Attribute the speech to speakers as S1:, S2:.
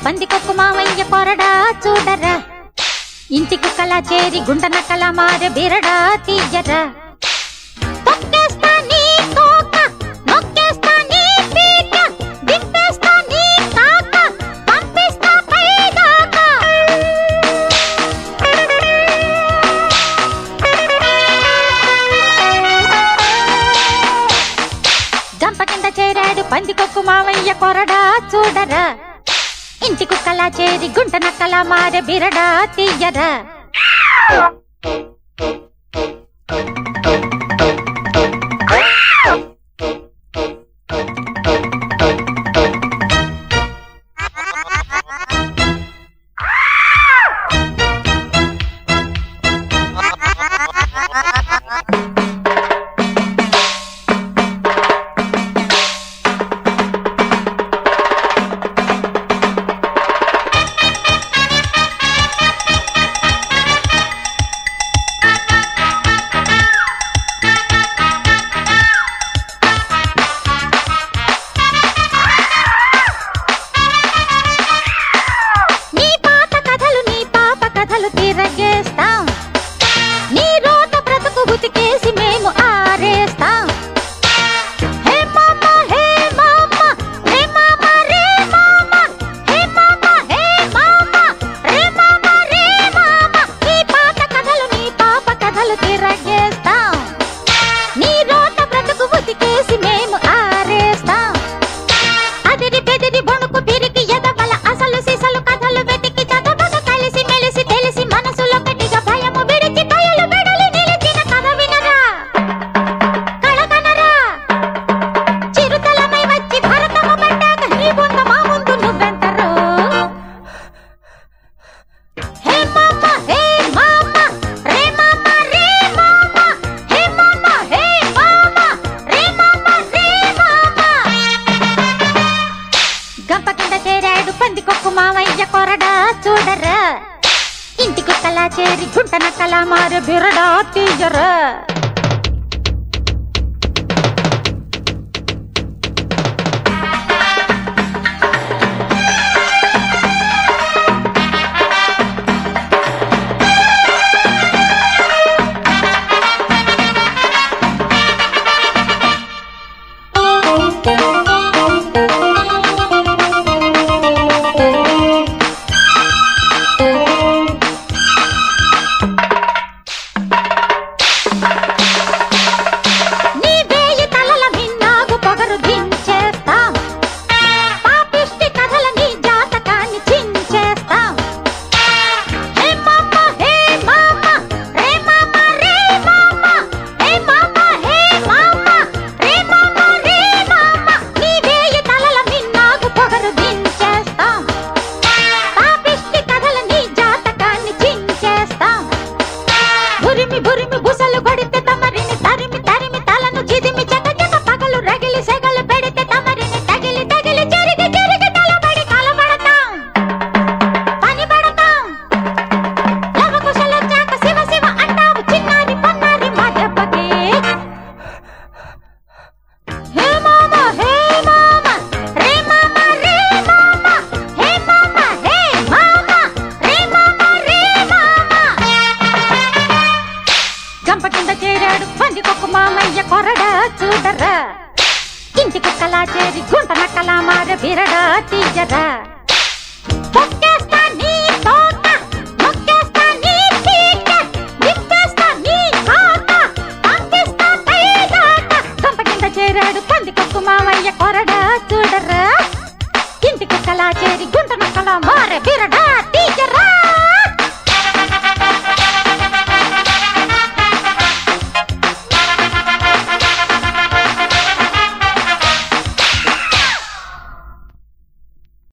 S1: పంది కొక్కు మావయ్య కొరడా చూడరా ఇంటి కుక్కలా చేరి గుంట నక్కలా మారే బిరడా తీయరా తొక్కేస్తా నీ తోక, నొక్కేస్తా నీ పీక, దింపేస్తా నీ కాక, పంపిస్తా పైదాకా. గంప కింద చేరాడు పంది కొక్కు మావయ్య కొరడా చూడరా ఇంటి కుక్కలా చేరి గుంట నక్కలా మారే బిరడా తీయరా నీ పాత కథలు నీ పాప కథలు తిరగేస్తాం నీ రోత బ్రతుకు ఉతికేసి మేము ఆరేస్తాం హే మామ హే మామ రే మామ రే మామ హే మామ హే మామ రే మామ రే మామ నీ పాత కథలు నీ పాప కథలు తిరగేస్తాం నీ రోత బ్రతుకు ఉతికేసి మేము ఆరేస్తాం అదిరి బెదిరి బొణుకు పిరికి ఎదవల అసలు సిసలు కథలు వెతికి చదవక కలిసి మెలిసి తెలిసి మనసులో గట్టిగా భయము విడిచి బయలు బెడలి నిలిచిన కథ వినరా కళకనరా చిరుతలమై వచ్చి భరతము పడ్డాక నీ బొంద మా ముందు నువ్వెంతరు హే మామ హే మామ రే మామ రే మామ హే మామ హే మామ రే మామ రే మామ గంప కింద చేరాడు పంది కొక్కు మావయ్య కొరడా చూడరా ఇంటి కుక్కలా చేరి గుంట నక్కలా మారు బిరడా తీయరా నీ వేయి తలల మిన్నాగు పొగరు దించేస్తాం పాపిష్టి కథల నీ జాతకాన్ని చించేస్తాం హే మామ హే మామ రే మామ రే మామ హే మామ హే మామ రే మామ రే మామ నీ వేయి తలల మిన్నాగు పొగరు దించేస్తాం పాపిష్టి కథల నీ జాతకాన్ని చించేస్తాం బురిమి బురిమి బుసలు కొడితే తమరిని తరిమి తరిమి తలను చిదిమి చెక చెక పగలు రగిలి సెగలు పెడితే తమరిని తగిలి తగిలి చెరిగి చెరిగి తలబడి కలబడతాం పని పడతాం లవకుశలొచ్చాక శివ శివ అంటావు చిన్నారి పన్నారి మా దెబ్బకి హే మామ హే మామ రే మామ రే మామ హే మామ హే మామ రే మామ రే మామ గంప కింద చేరాడు పంది కొక్కు మామయ్య కొరడా చూడరా ఇంటి కుక్కలా చేరి గుంట నక్కలా మార బిరడా తీయరా